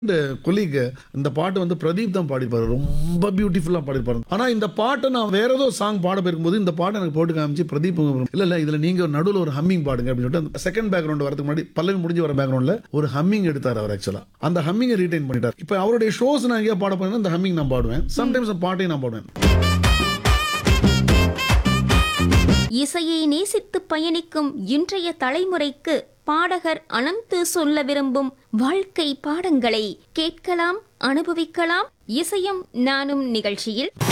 இந்த கொலீக் இந்த பாட்டு வந்து பிரதீப் தான் பாடிப்பாரு ரொம்ப பியூட்டிஃபுல்லா பாடிப்பாரு ஆனா இந்த பாட்டை நான் வேற ஏதோ சாங் பாட போயிருக்கும்போது இந்த பாட்டை எனக்கு போட்டு காமிச்சு பிரதீப் இல்ல இல்ல இதுல நீங்க நடுவுல ஒரு ஹம்மிங் பாடுங்க அப்படின்னு சொல்லிட்டு செகண்ட் பேக்ரவுண்ட் வரதுக்கு முன்னாடி பல்லவி முடிஞ்சு வர பேக்ரவுண்ட்ல ஒரு ஹம்மிங் எடுத்தார் அவர் ஆக்சுவலா அந்த ஹம்மிங்கை ரீடைன் பண்ணிட்டார் இப்போ அவருடைய ஷோஸ் நான் எங்கேயா பாட போனேன்னா இந்த ஹம்மிங் நான் பாடுவேன் சம்டைம்ஸ் பாட்டையும் நான் பாடுவேன் இசையை நேசித்து பயணிக்கும் இன்றைய தலைமுறைக்கு பாடகர் அனந்து சொல்ல விரும்பும் வாழ்க்கை பாடங்களை கேட்கலாம் அனுபவிக்கலாம் இசையும் நானும் நிகழ்ச்சியில்